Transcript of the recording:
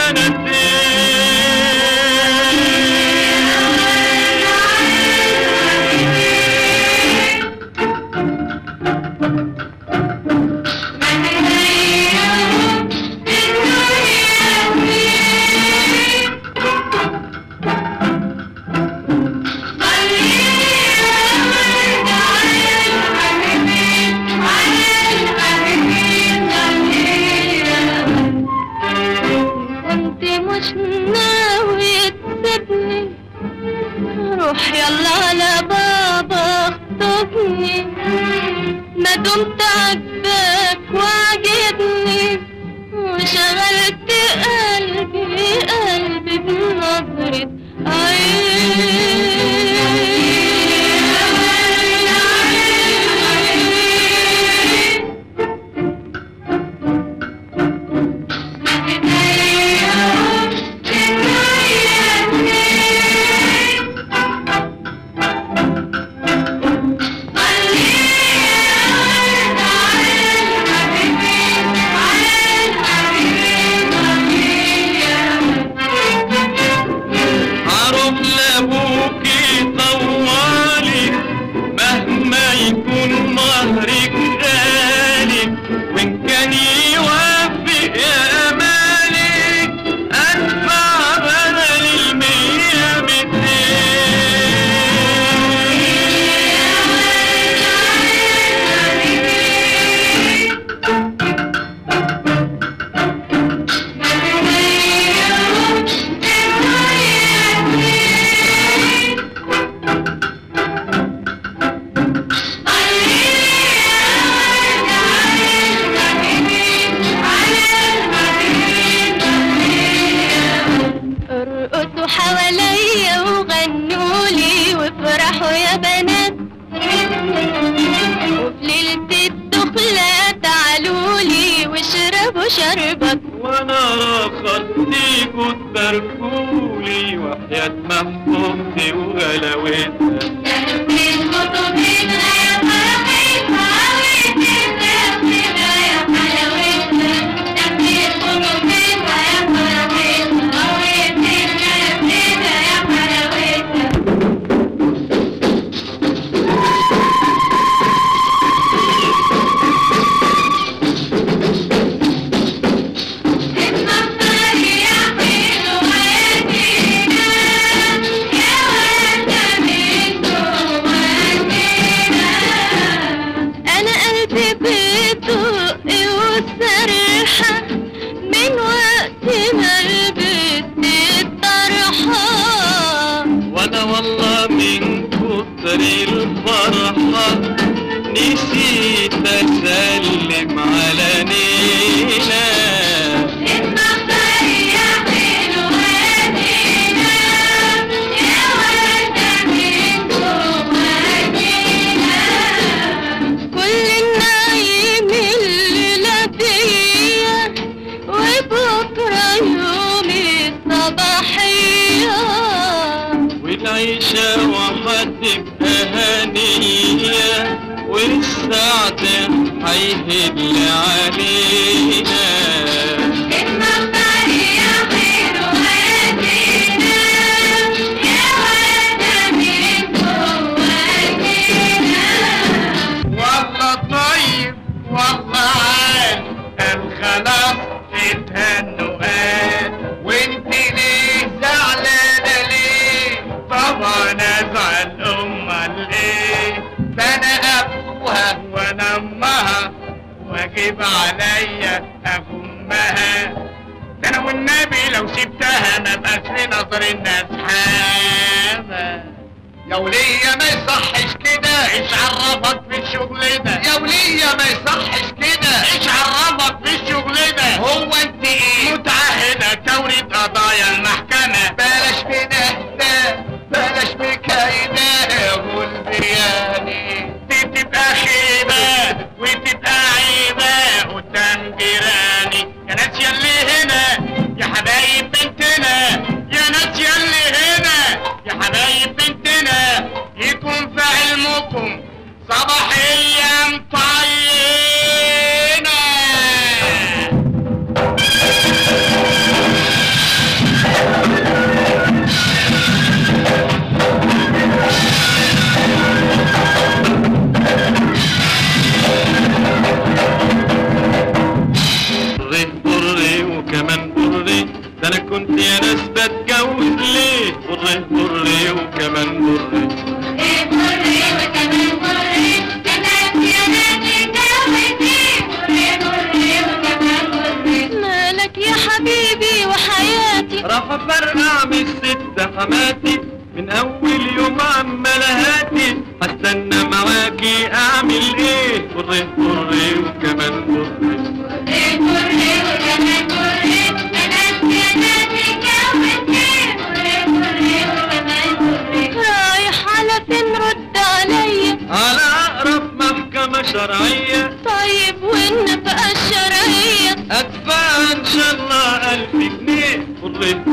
كنت مش ناوي تسيبني روح يلا على بابا اخطبني ما دمت عجبك وعجبني وشغلت قلبي قلبي بنظرة عين هروح لابوكي طوالي مهما يكون مهرك غالي وان كان يوافق يا امالي ادفع بدل المية ارقصوا حواليا وغنوا لي وافرحوا يا بنات وفي ليلة الدخلة تعالوا لي واشربوا شربك وانا رخصتيكوا تباركولي وحياة محبوبتي وغلاوتها انا قلبي بيدق وسرحة من وقت ما لبست الطرحة وانا والله من كتر الفرحة نسيت اسلم على نينا كل النعيم الليلة دي وبكرة يوم الصباحية والعيشة وحتبقى هنية والسعد هيهل علينا والله طيب والله عال قال خلاص اتهنوا قال وانت ليه زعلانة ليه طبعا ازعل امال ايه ده انا ابوها وانا امها واجب عليا ابو امها ده انا والنبي لو سبتها ما بقاش لنظر الناس حابه يا ولية ما يصحش كده ايش عرفك في الشغل ده يا ولية ما يصحش كده ايش عرفك في الشغل ده هو انت ايه متعهدة توريد قضايا المحكمة بلاش بنهدى بلاش بكايدة والبياني دي تبقى خيبة وتبقى عيبة قدام جيراني يا ناس يلي هنا يا حبايب بنتنا يا ناس يلي هنا يا حبايب بنتنا يكون في علمكم صباحية مطينة انا كنت يا ناس بتجوز ليه ضري ضري وكمان ضري مالك يا حبيبي وحياتي رفع فرقع من الست حماتي من اول يوم عمال هاتي هستنى معاكي اعمل ايه ضري ضري وكمان ضري رايح على فين رد عليا على اقرب محكمة شرعية طيب والنفقة الشرعية ادفع ان شاء الله الف جنيه ضري